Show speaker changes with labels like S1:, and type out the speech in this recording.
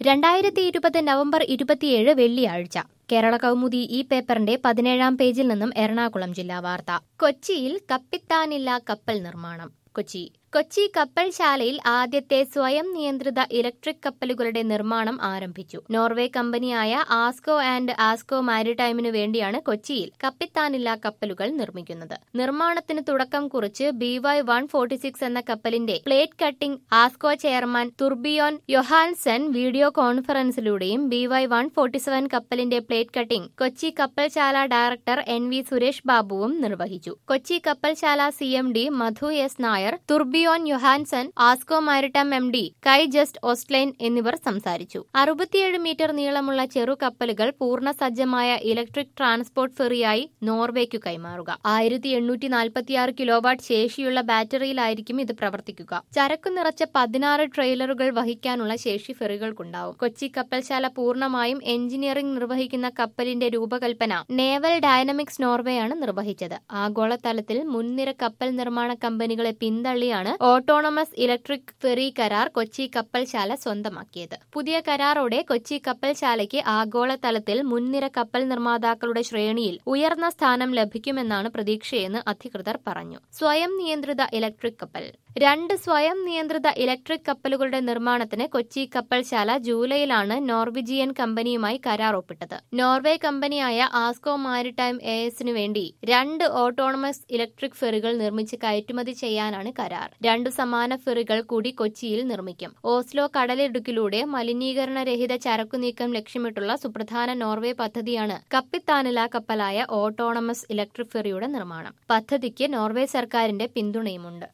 S1: രണ്ടായിരത്തി ഇരുപത് നവംബർ ഇരുപത്തിയേഴ് വെള്ളിയാഴ്ച കേരള കൗമുദി ഈ പേപ്പറിന്റെ പതിനേഴാം പേജിൽ നിന്നും എറണാകുളം ജില്ലാ വാർത്ത കൊച്ചിയിൽ കപ്പിത്താനില്ല കപ്പൽ നിർമ്മാണം കൊച്ചി കൊച്ചി കപ്പൽശാലയിൽ ആദ്യത്തെ സ്വയം നിയന്ത്രിത ഇലക്ട്രിക് കപ്പലുകളുടെ നിർമ്മാണം ആരംഭിച്ചു നോർവേ കമ്പനിയായ ആസ്കോ ആൻഡ് ആസ്കോ മാരിടൈമിനു വേണ്ടിയാണ് കൊച്ചിയിൽ കപ്പിത്താനില്ല കപ്പലുകൾ നിർമ്മിക്കുന്നത് നിർമ്മാണത്തിന് തുടക്കം കുറിച്ച് B Y one forty six എന്ന കപ്പലിന്റെ plate cutting ASKO chairman Torbjorn Johansen video കോൺഫറൻസിലൂടെയും B Y one forty seven കപ്പലിന്റെ പ്ലേറ്റ് കട്ടിംഗ് കൊച്ചി കപ്പൽശാല ഡയറക്ടർ എൻ വി സുരേഷ് ബാബുവും നിർവഹിച്ചു കൊച്ചി കപ്പൽശാല C M D Madhu S Nair Torbjorn Johansen ASKO maritime M D Kai Just Ostlie എന്നിവർ സംസാരിച്ചു അറുപത്തിയേഴ് മീറ്റർ നീളമുള്ള ചെറു കപ്പലുകൾ പൂർണ്ണ സജ്ജമായ ഇലക്ട്രിക് ട്രാൻസ്പോർട്ട് ഫെറിയായി നോർവേക്കു കൈമാറുക ആയിരത്തി എണ്ണൂറ്റി നാൽപ്പത്തിയാറ് കിലോവാട്ട് ശേഷിയുള്ള ബാറ്ററിയിലായിരിക്കും ഇത് പ്രവർത്തിക്കുക ചരക്കു നിറച്ച പതിനാറ് ട്രെയിലറുകൾ വഹിക്കാനുള്ള ശേഷി ഫെറികൾക്കുണ്ടാവും കൊച്ചി കപ്പൽശാല പൂർണ്ണമായും എഞ്ചിനീയറിംഗ് നിർവഹിക്കുന്ന കപ്പലിന്റെ രൂപകൽപ്പന നേവൽ ഡയനമിക്സ് നോർവേയാണ് നിർവഹിച്ചത് ആഗോളതലത്തിൽ മുൻനിര കപ്പൽ നിർമ്മാണ കമ്പനികളെ പിന്തള്ളിയാണ് ഓട്ടോണമസ് ഇലക്ട്രിക് ഫെറി കരാർ കൊച്ചി കപ്പൽശാല സ്വന്തമാക്കിയത് പുതിയ കരാറോടെ കൊച്ചി കപ്പൽശാലയ്ക്ക് ആഗോളതലത്തിൽ മുൻനിര കപ്പൽ നിർമ്മാതാക്കളുടെ ശ്രേണിയിൽ ഉയർന്ന സ്ഥാനം ലഭിക്കുമെന്നാണ് പ്രതീക്ഷയെന്ന് അധികൃതർ പറഞ്ഞു സ്വയം നിയന്ത്രിത ഇലക്ട്രിക് കപ്പൽ രണ്ട് സ്വയം നിയന്ത്രിത ഇലക്ട്രിക് കപ്പലുകളുടെ നിർമ്മാണത്തിന് കൊച്ചി കപ്പൽശാല ജൂലൈയിലാണ് നോർവിജിയൻ കമ്പനിയുമായി കരാർ ഒപ്പിട്ടത് നോർവേ കമ്പനിയായ ആസ്കോ മാരിടൈം എ എസിനു വേണ്ടി രണ്ട് ഓട്ടോണമസ് ഇലക്ട്രിക് ഫെറികൾ നിർമ്മിച്ച് കയറ്റുമതി ചെയ്യാനാണ് കരാർ രണ്ടു സമാന ഫെറികൾ കൂടി കൊച്ചിയിൽ നിർമ്മിക്കും ഓസ്ലോ കടലിടുക്കിലൂടെ മലിനീകരണരഹിത ചരക്കു നീക്കം ലക്ഷ്യമിട്ടുള്ള സുപ്രധാന നോർവേ പദ്ധതിയാണ് കപ്പിത്താനില കപ്പലായ ഓട്ടോണമസ് ഇലക്ട്രിക് ഫെറിയുടെ നിർമ്മാണം പദ്ധതിക്ക് നോർവേ സർക്കാരിന്റെ പിന്തുണയുമുണ്ട്